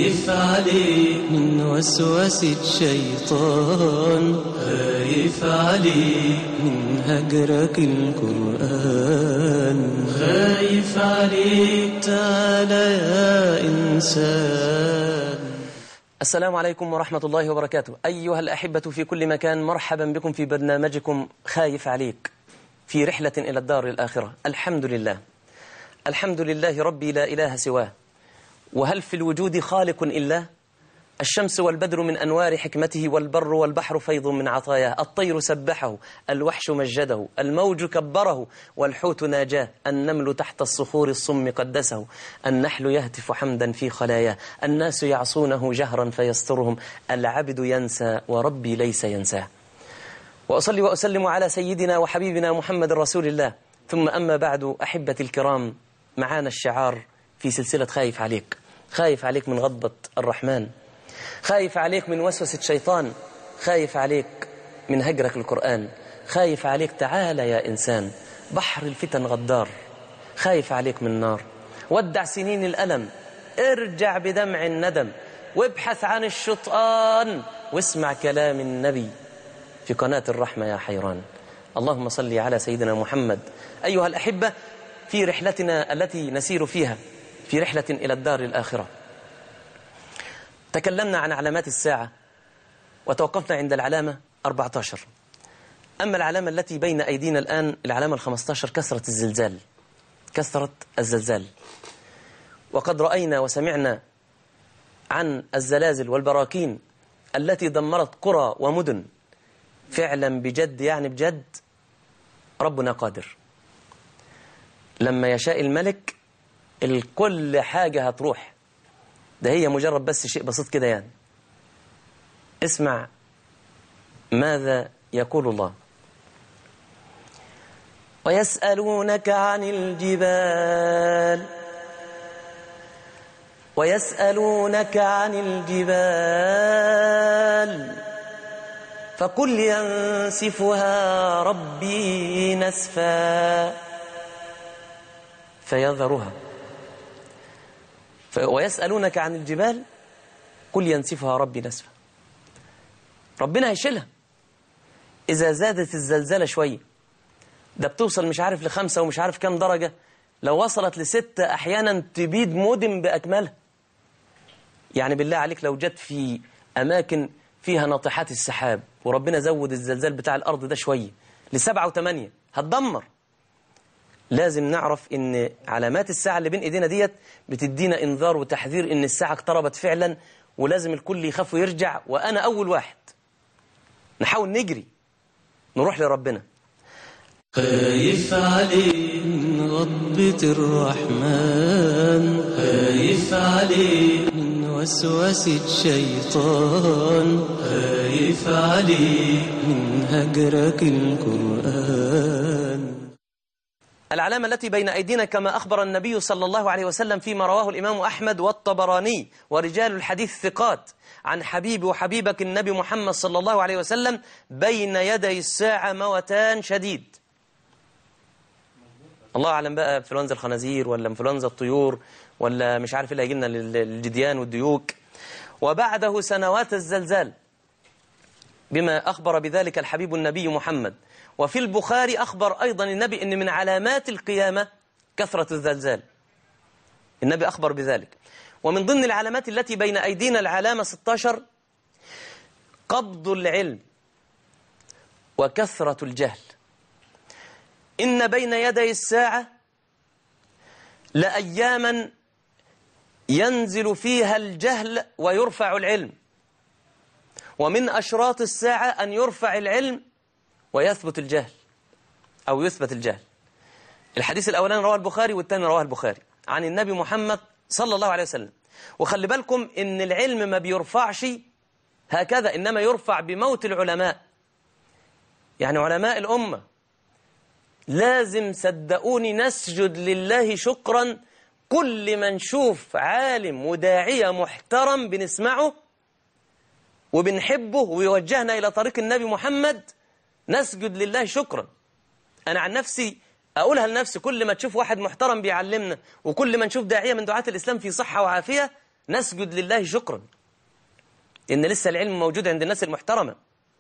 خايف عليك من وسوسة الشيطان خايف عليك من هجرك القرآن خايف عليك تعالى يا إنسان السلام عليكم ورحمة الله وبركاته أيها الأحبة في كل مكان مرحبا بكم في برنامجكم خايف عليك في رحلة إلى الدار الآخرة الحمد لله الحمد لله ربي لا إله سواه وهل في الوجود خالق إلا الشمس والبدر من أنوار حكمته والبر والبحر فيض من عطاياه الطير سبحه الوحش مجده الموج كبره والحوت ناجاه النمل تحت الصخور الصم قدسه النحل يهتف حمدا في خلاياه الناس يعصونه جهرا فيسترهم العبد ينسى وربي ليس ينساه وأصلي وأسلم على سيدنا وحبيبنا محمد رسول الله ثم أما بعد أحبتي الكرام معانا الشعار في سلسلة خايف عليك خايف عليك من غضبة الرحمن خايف عليك من وسوسة شيطان خايف عليك من هجرك القرآن خايف عليك تعالى يا إنسان بحر الفتن غدار خايف عليك من نار ودع سنين الألم ارجع بدمع الندم وابحث عن الشيطان واسمع كلام النبي في قناة الرحمة يا حيران اللهم صل على سيدنا محمد أيها الأحبة في رحلتنا التي نسير فيها في رحلة إلى الدار الآخرة تكلمنا عن علامات الساعة وتوقفنا عند العلامة 14 أما العلامة التي بين أيدينا الآن العلامة 15 كثرة الزلزال كثرة الزلزال وقد رأينا وسمعنا عن الزلازل والبراكين التي دمرت قرى ومدن فعلا بجد يعني بجد ربنا قادر لما يشاء الملك الكل حاجة هتروح ده هي مجرد بس شيء بسيط كده يعني اسمع ماذا يقول الله ويسألونك عن الجبال ويسألونك عن الجبال فقل ينسفها ربي نسفا فيذرها ويسألونك عن الجبال قل ينسفها ربي نسفا ربنا هيشيلها إذا زادت الزلزلة شوية ده بتوصل مش عارف لخمسة ومش عارف كام درجة لو وصلت لستة أحيانا تبيد مدن بأكملها يعني بالله عليك لو جت في أماكن فيها ناطحات السحاب وربنا زود الزلزال بتاع الأرض ده شوية لسبعة وثمانية هتدمر لازم نعرف ان علامات الساعة اللي بين ايدينا ديت بتدينا انذار وتحذير ان الساعة اقتربت فعلا ولازم الكل يخاف ويرجع وانا اول واحد نحاول نجري نروح لربنا خايف عليك من غضبة الرحمن خايف عليك من وسوسة شيطان خايف عليك من هجرك القرآن العلامة التي بين أيدينا كما أخبر النبي صلى الله عليه وسلم فيما رواه الإمام أحمد والطبراني ورجال الحديث ثقات عن حبيب وحبيبك النبي محمد صلى الله عليه وسلم بين يدي الساعة موتان شديد الله أعلم بقى انفلونزا الخنازير ولا انفلونزا الطيور ولا مش عارف اللي هيجينا للجديان والديوك وبعده سنوات الزلزال بما أخبر بذلك الحبيب النبي محمد وفي البخاري أخبر أيضا النبي أن من علامات القيامة كثرة الزلزال النبي أخبر بذلك ومن ضمن العلامات التي بين أيدينا العلامة 16 قبض العلم وكثرة الجهل إن بين يدي الساعة لأياما ينزل فيها الجهل ويرفع العلم ومن أشراط الساعة أن يرفع العلم ويثبت الجهل أو يثبت الجهل الحديث الأولاني رواه البخاري والثاني رواه البخاري عن النبي محمد صلى الله عليه وسلم وخلي بالكم إن العلم ما بيرفعش هكذا إنما يرفع بموت العلماء يعني علماء الأمة لازم صدقوني نسجد لله شكرا كل ما نشوف عالم وداعية محترم بنسمعه وبنحبه ويوجهنا إلى طريق النبي محمد نسجد لله شكرا أنا عن نفسي أقولها لنفسي كل ما تشوف واحد محترم بيعلمنا وكل ما نشوف داعية من دعاة الإسلام في صحة وعافية نسجد لله شكرا إن لسه العلم موجود عند الناس المحترمة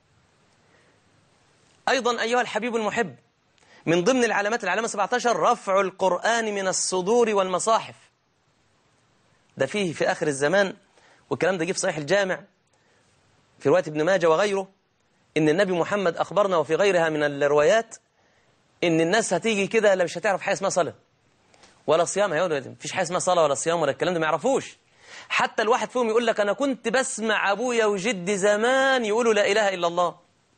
أيضا أيها الحبيب المحب من ضمن العلامات العلامة 17 رفع القرآن من الصدور والمصاحف ده فيه في آخر الزمان والكلام ده جه في صحيح الجامع في رواية ابن ماجه وغيره إن النبي محمد أخبرنا وفي غيرها من الروايات إن الناس هتيجي كده لا مش هتعرف حاجة اسمها صلاة ولا صيام هيقولوا مفيش حاجة اسمها صلاة ولا صيام ولا الكلام ده ما يعرفوش حتى الواحد فيهم يقول لك أنا كنت بسمع أبويا وجدي زمان يقولوا لا إله إلا الله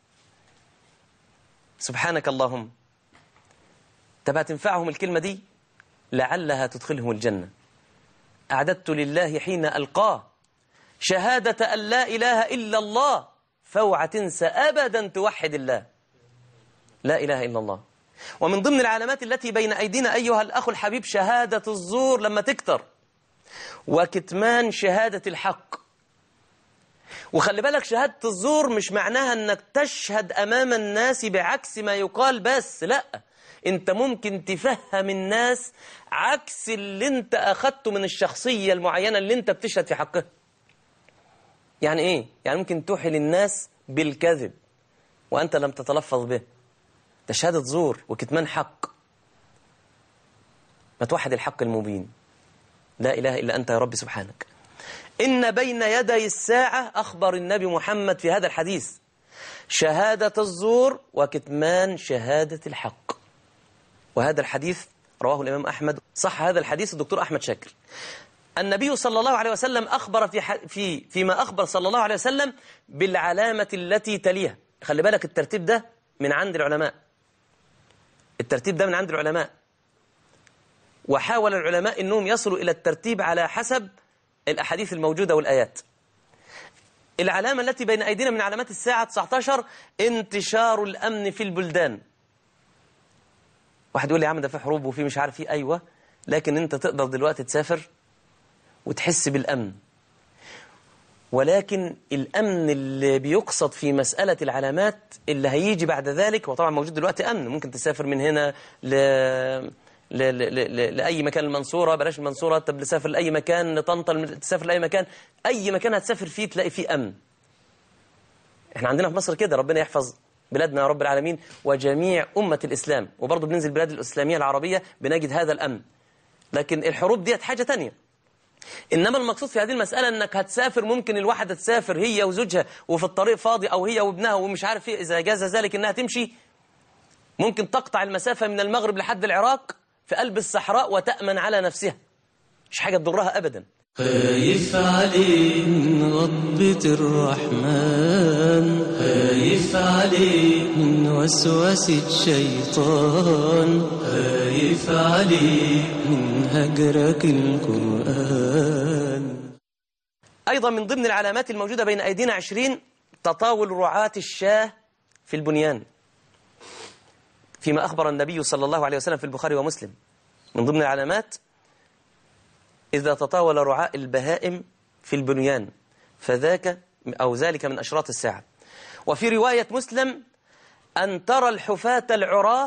سبحانك اللهم طب هتنفعهم الكلمة دي لعلها تدخلهم الجنة أعددت لله حين ألقاه شهادة أن لا إله إلا الله فاوعى تنسى أبدا توحد الله لا إله إلا الله ومن ضمن العلامات التي بين أيدينا أيها الأخ الحبيب شهادة الزور لما تكتر وكتمان شهادة الحق وخلي بالك شهادة الزور مش معناها أنك تشهد أمام الناس بعكس ما يقال بس لا انت ممكن تفهم الناس عكس اللي انت أخدته من الشخصية المعينة اللي انت بتشهد في حقها يعني ايه؟ يعني ممكن توحي للناس بالكذب وأنت لم تتلفظ به ده شهادة زور وكتمان حق ما توحد الحق المبين لا إله إلا أنت يا رب سبحانك إن بين يدي الساعة أخبر النبي محمد في هذا الحديث شهادة الزور وكتمان شهادة الحق وهذا الحديث رواه الإمام أحمد صح هذا الحديث الدكتور أحمد شاكر النبي صلى الله عليه وسلم أخبر في في فيما أخبر صلى الله عليه وسلم بالعلامة التي تليها خلي بالك الترتيب ده من عند العلماء الترتيب ده من عند العلماء وحاول العلماء أنهم يصلوا إلى الترتيب على حسب الأحاديث الموجودة والآيات العلامة التي بين أيدينا من علامات الساعة 19 انتشار الأمن في البلدان واحد يقول لي يا عم ده في حروب وفي مش عارف ايه أيوة لكن أنت تقدر دلوقتي تسافر وتحس بالأمن ولكن الأمن اللي بيقصد في مسألة العلامات اللي هيجي بعد ذلك وطبعا موجود دلوقتي أمن ممكن تسافر من هنا ل... ل... ل... ل... لأي مكان المنصورة بلاش المنصورة طب تسافر لأي مكان لطنطا تسافر لأي مكان أي مكان هتسافر فيه تلاقي فيه أمن احنا عندنا في مصر كده ربنا يحفظ بلادنا يا رب العالمين وجميع أمة الإسلام وبرضه بننزل البلاد الإسلامية العربية بنجد هذا الأمن لكن الحروب ديت حاجة تانية إنما المقصود في هذه المسألة أنك هتسافر ممكن الواحدة تسافر هي وزوجها وفي الطريق فاضي أو هي وابنها ومش عارف إيه إذا جاز ذلك أنها تمشي ممكن تقطع المسافة من المغرب لحد العراق في قلب الصحراء وتأمن على نفسها مش حاجة تضرها أبدا خايف عليه من غضبة الرحمن خايف عليه من وسوسة الشيطان خايف عليه من هجرك القرآن أيضا من ضمن العلامات الموجودة بين أيدينا عشرين تطاول رعاة الشاه في البنيان فيما أخبر النبي صلى الله عليه وسلم في البخاري ومسلم من ضمن العلامات إذا تطاول رعاء البهائم في البنيان فذاك أو ذلك من أشراط الساعة وفي رواية مسلم أن ترى الحفاة العراة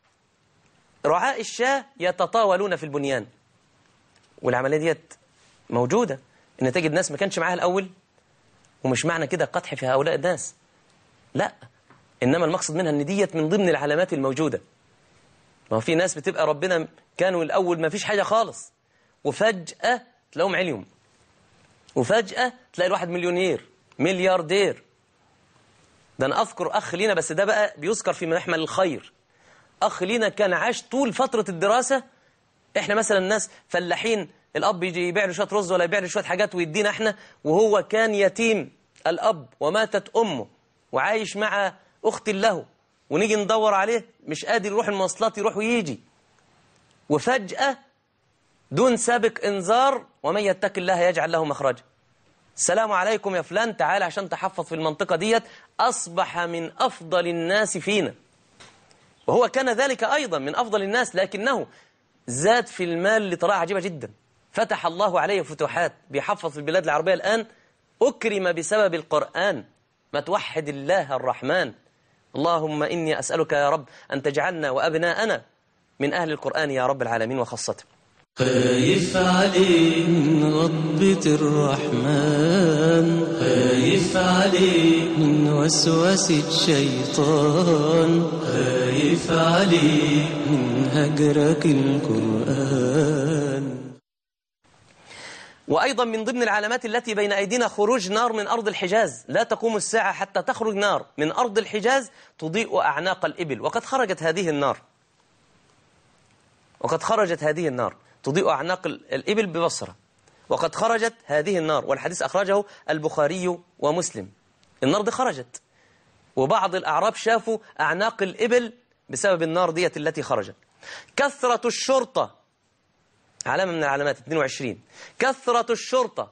رعاء الشاة يتطاولون في البنيان والعملية ديت موجودة إن تجد ناس ما كانش معاها الأول ومش معنى كده قدح في هؤلاء الناس لا إنما المقصد منها أن ديت من ضمن العلامات الموجودة ما هو في ناس بتبقى ربنا كانوا الأول ما فيش حاجة خالص وفجأة تلاقيهم عليهم وفجأة تلاقي الواحد مليونير ملياردير ده أنا أذكر أخ لينا بس ده بقى بيذكر في محمل الخير أخ لينا كان عاش طول فترة الدراسة إحنا مثلا الناس فلاحين الأب يجي يبيع له شوية رز ولا يبيع له شوية حاجات ويدينا إحنا وهو كان يتيم الأب وماتت أمه وعايش مع أخت له ونيجي ندور عليه مش قادر يروح المواصلات يروح ويجي وفجأة دون سابق انذار ومن يتق الله يجعل له مخرجا السلام عليكم يا فلان تعال عشان تحفظ في المنطقة ديت أصبح من أفضل الناس فينا وهو كان ذلك أيضا من أفضل الناس لكنه زاد في المال لطريقة عجيبة جدا فتح الله عليه فتوحات بيحفظ في البلاد العربية الآن أكرم بسبب القرآن ما توحد الله الرحمن اللهم إني أسألك يا رب أن تجعلنا وأبناءنا من أهل القرآن يا رب العالمين وخاصته خايف عليه من غضبة الرحمن خايف عليه من وسوسة الشيطان خايف عليه من هجرك القرآن وأيضا من ضمن العلامات التي بين أيدينا خروج نار من أرض الحجاز لا تقوم الساعة حتى تخرج نار من أرض الحجاز تضيء أعناق الإبل وقد خرجت هذه النار وقد خرجت هذه النار تضيء أعناق الإبل ببصرة وقد خرجت هذه النار والحديث أخرجه البخاري ومسلم النار دي خرجت وبعض الأعراب شافوا أعناق الإبل بسبب النار ديت التي خرجت كثرة الشرطة علامة من العلامات 22 كثرة الشرطة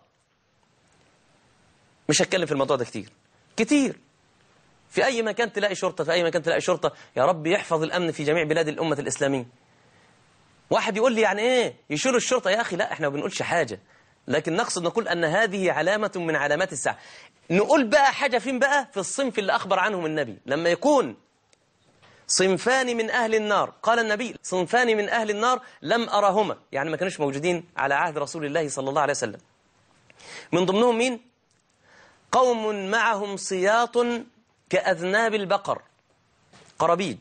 مش هتكلم في الموضوع ده كتير كتير في أي مكان تلاقي شرطة في أي مكان تلاقي شرطة يا رب يحفظ الأمن في جميع بلاد الأمة الإسلامية واحد يقول لي يعني إيه يشيلوا الشرطة يا أخي لا إحنا ما بنقولش حاجة لكن نقصد نقول أن هذه علامة من علامات الساعة نقول بقى حاجة فين بقى في الصنف اللي أخبر عنهم النبي لما يكون صنفان من أهل النار قال النبي صنفان من أهل النار لم أرهما يعني ما كانوش موجودين على عهد رسول الله صلى الله عليه وسلم من ضمنهم مين قوم معهم صياط كأذناب البقر قرابيج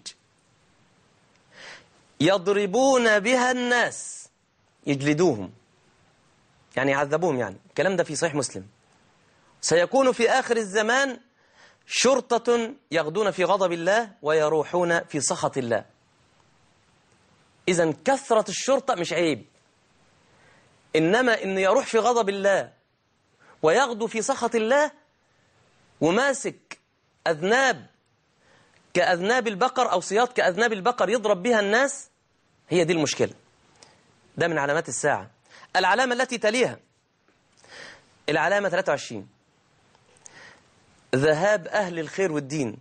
يضربون بها الناس يجلدوهم يعني يعذبوهم يعني الكلام ده في صحيح مسلم سيكون في آخر الزمان شرطة يغدون في غضب الله ويروحون في سخط الله إذا كثرة الشرطة مش عيب إنما إنه يروح في غضب الله ويغدو في سخط الله وماسك أذناب كأذناب البقر أو صياط كأذناب البقر يضرب بها الناس هي دي المشكلة ده من علامات الساعة العلامة التي تليها العلامة 23 ذهاب أهل الخير والدين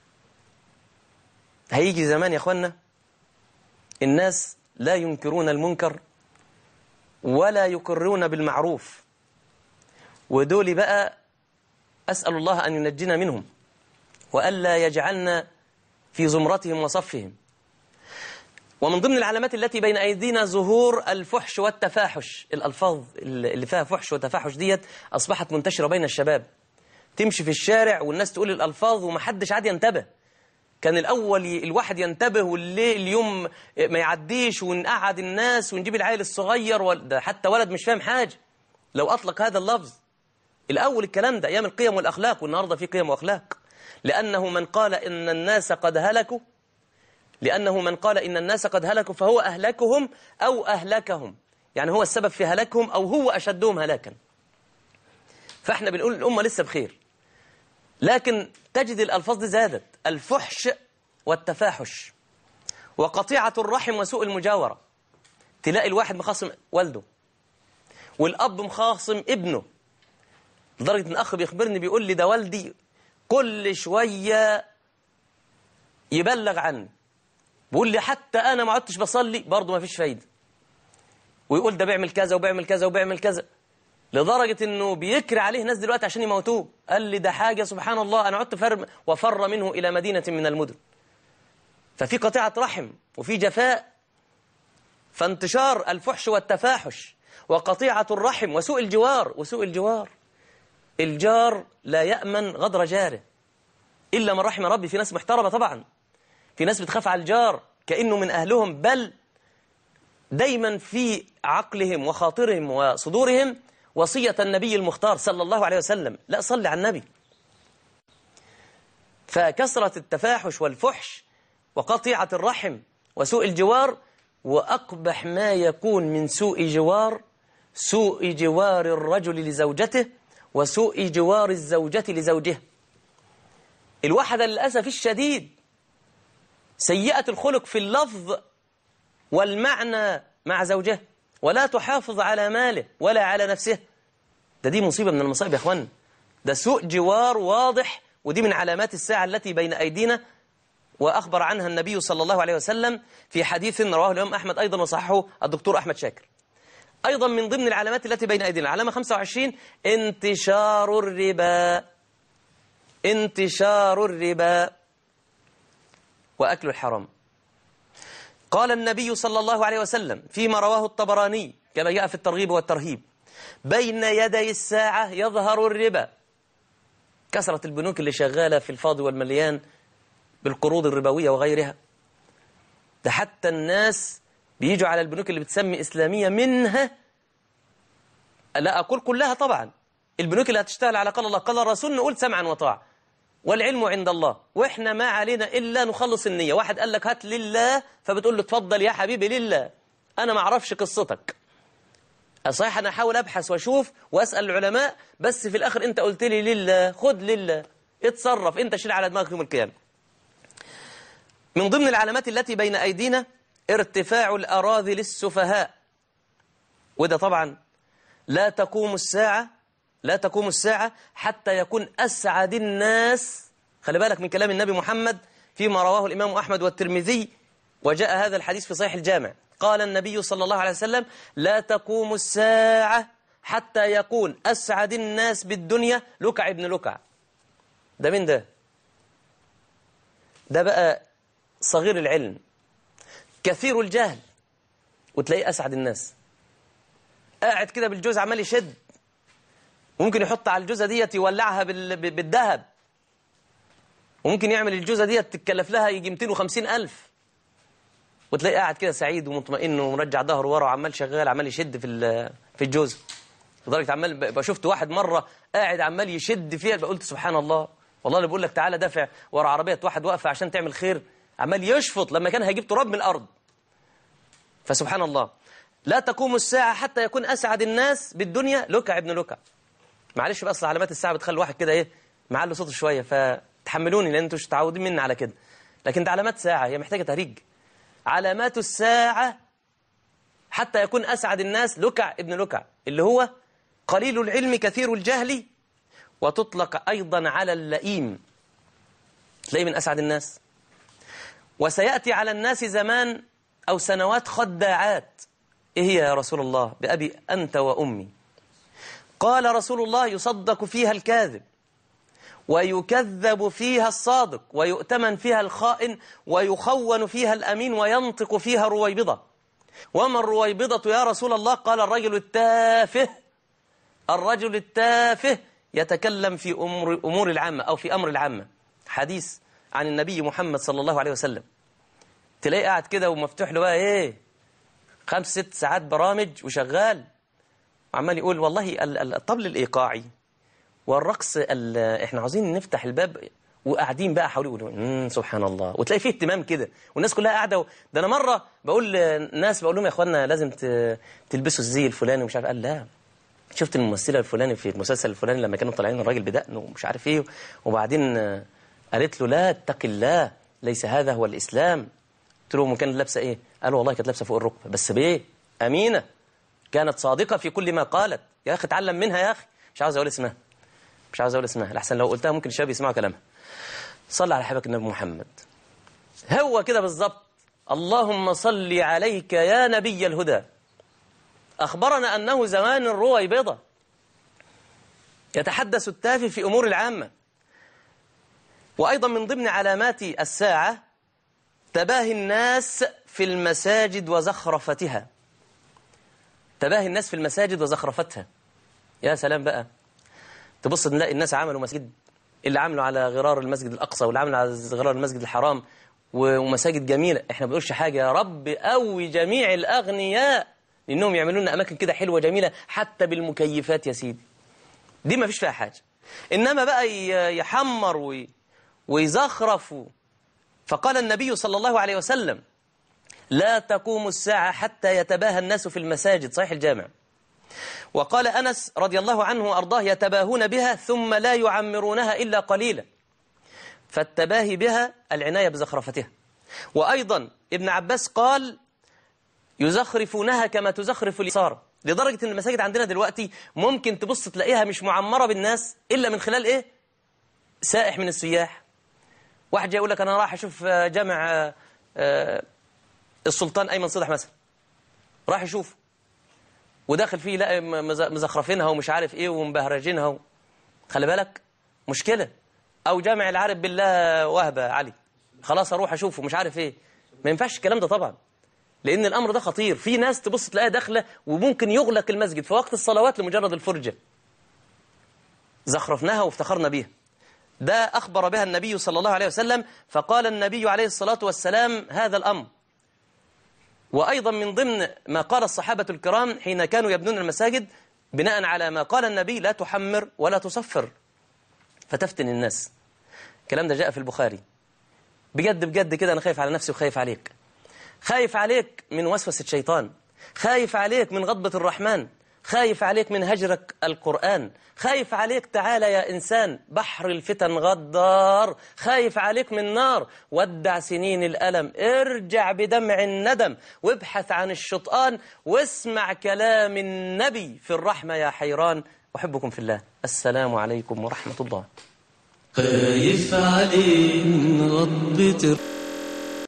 هيجي زمان يا أخوانا الناس لا ينكرون المنكر ولا يقرون بالمعروف ودول بقى أسأل الله أن ينجينا منهم وألا يجعلنا في زمرتهم وصفهم ومن ضمن العلامات التي بين أيدينا ظهور الفحش والتفاحش الألفاظ اللي فيها فحش وتفاحش ديت أصبحت منتشرة بين الشباب تمشي في الشارع والناس تقول الألفاظ ومحدش عاد ينتبه كان الأول الواحد ينتبه والليل اليوم ما يعديش ونقعد الناس ونجيب العيل الصغير ده حتى ولد مش فاهم حاجة لو أطلق هذا اللفظ الأول الكلام ده أيام القيم والأخلاق والنهاردة في قيم وأخلاق لأنه من قال إن الناس قد هلكوا لأنه من قال إن الناس قد هلكوا فهو أهلكهم أو أهلكهم يعني هو السبب في هلاكهم أو هو أشدهم هلاكا فإحنا بنقول الأمة لسه بخير لكن تجد الألفاظ دي زادت الفحش والتفاحش وقطيعة الرحم وسوء المجاورة تلاقي الواحد مخاصم والده والأب مخاصم ابنه لدرجة ان أخ بيخبرني بيقول لي ده والدي كل شوية يبلغ عني بيقول لي حتى أنا ما عدتش بصلي برضه ما فيش فايدة ويقول ده بيعمل كذا وبيعمل كذا وبيعمل كذا لدرجة انه بيكري عليه ناس دلوقتي عشان يموتوه قال لي ده حاجة سبحان الله انا عدت فر وفر منه الى مدينة من المدن ففي قطيعة رحم وفي جفاء فانتشار الفحش والتفاحش وقطيعة الرحم وسوء الجوار وسوء الجوار الجار لا يأمن غدر جاره إلا من رحم ربي في ناس محترمة طبعا في ناس بتخاف على الجار كأنه من أهلهم بل دايما في عقلهم وخاطرهم وصدورهم وصية النبي المختار صلى الله عليه وسلم لا صلي على النبي فكثرة التفاحش والفحش وقطيعة الرحم وسوء الجوار وأقبح ما يكون من سوء جوار سوء جوار الرجل لزوجته وسوء جوار الزوجة لزوجها الواحدة للأسف الشديد سيئة الخلق في اللفظ والمعنى مع زوجها ولا تحافظ على ماله ولا على نفسه ده دي مصيبة من المصائب يا أخوان ده سوء جوار واضح ودي من علامات الساعة التي بين أيدينا وأخبر عنها النبي صلى الله عليه وسلم في حديث رواه الإمام أحمد أيضا وصححه الدكتور أحمد شاكر أيضا من ضمن العلامات التي بين أيدينا علامة 25 انتشار الربا انتشار الربا وأكل الحرام قال النبي صلى الله عليه وسلم فيما رواه الطبراني كما جاء في الترغيب والترهيب بين يدي الساعة يظهر الربا كثرة البنوك اللي شغالة في الفاضي والمليان بالقروض الربوية وغيرها ده حتى الناس بيجوا على البنوك اللي بتسمي إسلامية منها لا أقول كلها طبعا البنوك اللي هتشتغل على قال الله قال الرسول نقول سمعا وطاعة والعلم عند الله وإحنا ما علينا إلا نخلص النية واحد قال لك هات لله فبتقول له اتفضل يا حبيبي لله أنا ما أعرفش قصتك صحيح أنا أحاول أبحث وأشوف وأسأل العلماء بس في الآخر أنت قلت لي لله خد لله اتصرف أنت شيل على دماغك يوم القيامة من ضمن العلامات التي بين أيدينا ارتفاع الأراضي للسفهاء وده طبعا لا تقوم الساعة لا تقوم الساعة حتى يكون أسعد الناس خلي بالك من كلام النبي محمد فيما رواه الإمام أحمد والترمذي وجاء هذا الحديث في صحيح الجامع قال النبي صلى الله عليه وسلم لا تقوم الساعة حتى يكون أسعد الناس بالدنيا لكع ابن لكع ده من ده ده بقى صغير العلم كثير الجهل وتلاقيه أسعد الناس قاعد كده بالجوز عمال يشد ممكن يحط على الجوزة ديت يولعها بال... بالذهب وممكن يعمل الجوزة ديت تتكلف لها يجي 250 ألف وتلاقيه قاعد كده سعيد ومطمئن ومرجع ظهره ورا وعمال شغال عمال يشد في في الجوزة لدرجة عمال بقى شفت واحد مرة قاعد عمال يشد فيها قلت سبحان الله والله اللي بقول لك تعالى دافع ورا عربية واحد واقفة عشان تعمل خير عمال يشفط لما كان هيجيب تراب من الأرض فسبحان الله لا تقوم الساعة حتى يكون أسعد الناس بالدنيا لكع ابن لكع معلش بقى اصل علامات الساعة بتخلي الواحد كده ايه معلي صوته شوية فتحملوني لأن انتوا مش متعودين مني على كده لكن ده علامات ساعة هي محتاجة تهريج علامات الساعة حتى يكون أسعد الناس لكع ابن لكع اللي هو قليل العلم كثير الجهل وتطلق أيضا على اللئيم تلاقيه من أسعد الناس وسيأتي على الناس زمان أو سنوات خداعات إيه هي يا رسول الله بأبي أنت وأمي قال رسول الله يصدق فيها الكاذب ويكذب فيها الصادق ويؤتمن فيها الخائن ويخون فيها الأمين وينطق فيها الرويبضة وما الرويبضة يا رسول الله قال الرجل التافه الرجل التافه يتكلم في أمور, أمور العامة أو في أمر العامة حديث عن النبي محمد صلى الله عليه وسلم تلاقي قاعد كده ومفتوح له بقى ايه خمس ست ساعات برامج وشغال وعمال يقول والله الطبل الإيقاعي والرقص احنا عاوزين نفتح الباب وقاعدين بقى حوالي يقولوا سبحان الله وتلاقي فيه اهتمام كده والناس كلها قاعده و... ده انا مره بقول لناس بقول لهم يا اخوانا لازم ت... تلبسوا الزي الفلاني ومش عارف قال لا شفت الممثله الفلاني في المسلسل الفلاني لما كانوا طالعين الراجل بدقن ومش عارف ايه وبعدين قالت له لا اتق الله ليس هذا هو الاسلام قلت لهم كانت لابسه ايه قالوا والله كانت لابسه فوق الركبه بس بايه امينه كانت صادقه في كل ما قالت يا اخي اتعلم منها يا اخي مش عاوز اقول اسمها مش عاوز اقول اسمها لحسن لو قلتها ممكن الشباب يسمعوا كلامها صلى على حبيبك النبي محمد هو كده بالظبط اللهم صل عليك يا نبي الهدى أخبرنا أنه زمان الرويبضة يتحدث التافه في أمور العامة وأيضا من ضمن علامات الساعة تباهي الناس في المساجد وزخرفتها تباهي الناس في المساجد وزخرفتها يا سلام بقى تبص نلاقي الناس عملوا مسجد اللي عملوا على غرار المسجد الأقصى واللي عملوا على غرار المسجد الحرام ومساجد جميلة احنا ما بنقولش حاجة يا رب قوي جميع الأغنياء لأنهم يعملوا لنا أماكن كده حلوة جميلة حتى بالمكيفات يا سيدي دي ما فيش فيها حاجة إنما بقى يحمر وي ويزخرف فقال النبي صلى الله عليه وسلم لا تقوم الساعة حتى يتباهى الناس في المساجد صحيح الجامع وقال أنس رضي الله عنه وأرضاه يتباهون بها ثم لا يعمرونها إلا قليلا فالتباهي بها العناية بزخرفتها وأيضا ابن عباس قال يزخرفونها كما تزخرف اليسار لدرجة أن المساجد عندنا دلوقتي ممكن تبص تلاقيها مش معمرة بالناس إلا من خلال إيه؟ سائح من السياح واحد جاي يقول لك أنا راح أشوف جامع السلطان أيمن صدح مثلا راح يشوف وداخل فيه لا مزخرفينها ومش عارف ايه ومبهرجينها و... خلي بالك مشكلة او جامع العارف بالله وهبة علي خلاص اروح اشوفه مش عارف ايه ما ينفعش الكلام ده طبعا لأن الأمر ده خطير في ناس تبص تلاقيها داخلة وممكن يغلق المسجد في وقت الصلوات لمجرد الفرجة زخرفناها وافتخرنا بيها ده أخبر بها النبي صلى الله عليه وسلم فقال النبي عليه الصلاة والسلام هذا الأمر وأيضا من ضمن ما قال الصحابة الكرام حين كانوا يبنون المساجد بناء على ما قال النبي لا تحمر ولا تصفر فتفتن الناس الكلام ده جاء في البخاري بجد بجد كده أنا خايف على نفسي وخايف عليك خايف عليك من وسوسة شيطان خايف عليك من غضبة الرحمن خايف عليك من هجرك القرآن خايف عليك تعالى يا إنسان بحر الفتن غدار خايف عليك من نار ودع سنين الألم ارجع بدمع الندم وابحث عن الشطآن واسمع كلام النبي في الرحمة يا حيران أحبكم في الله السلام عليكم ورحمة الله خايف عليه من غضبة